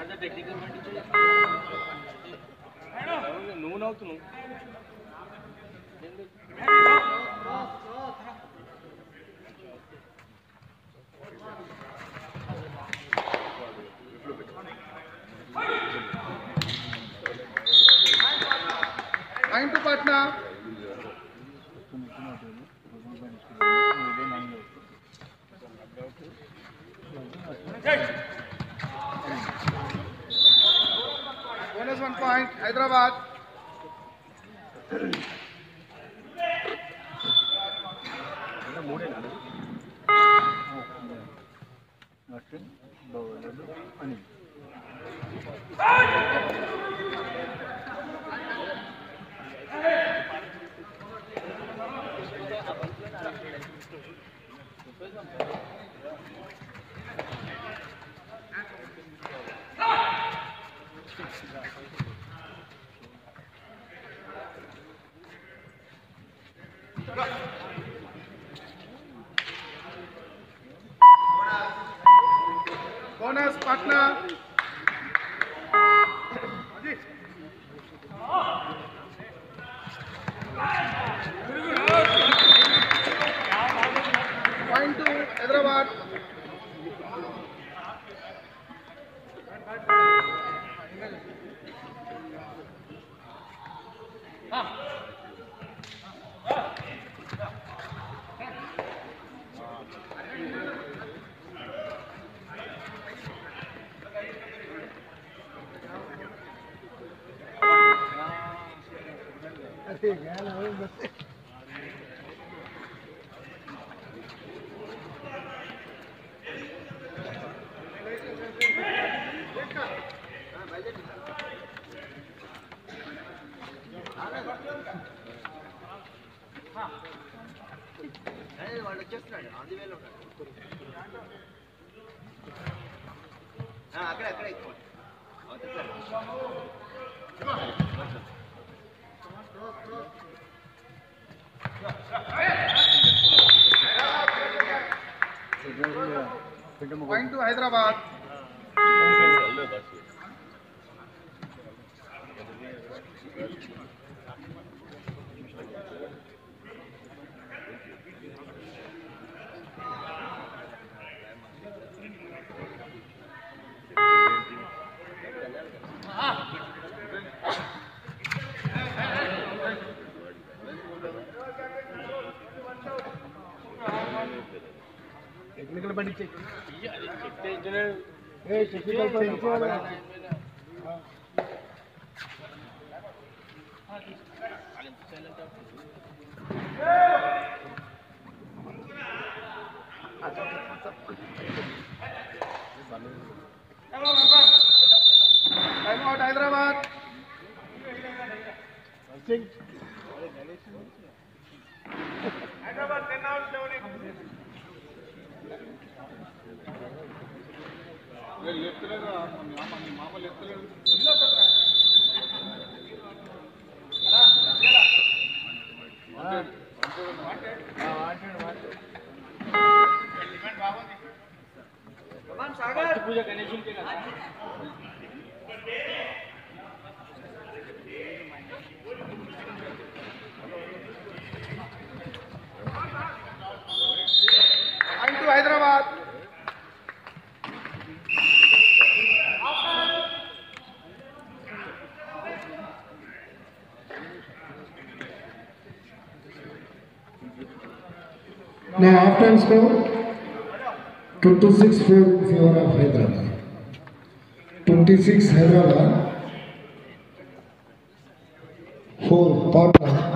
నువ్వు నవ్వుతున్నావు point to Patna bonus one point Hyderabad bonus Patna point to Hyderabad వాడు వచ్చేస్తున్నాడు ఆన్ ది వేలో ఉన్నాడు ఆ, అక్కడ అక్కడ ఎక్కువ అవతల side. Point to Hyderabad technical పండించే టెక్నికల్ పండించే టైమ్ అవుట్ హైదరాబాద్ పూజ గణేశునికి కదా point to Hyderabad Now half time score 26 4 in favor of Hyderabad. 26 Hyderabad. 4 Patna.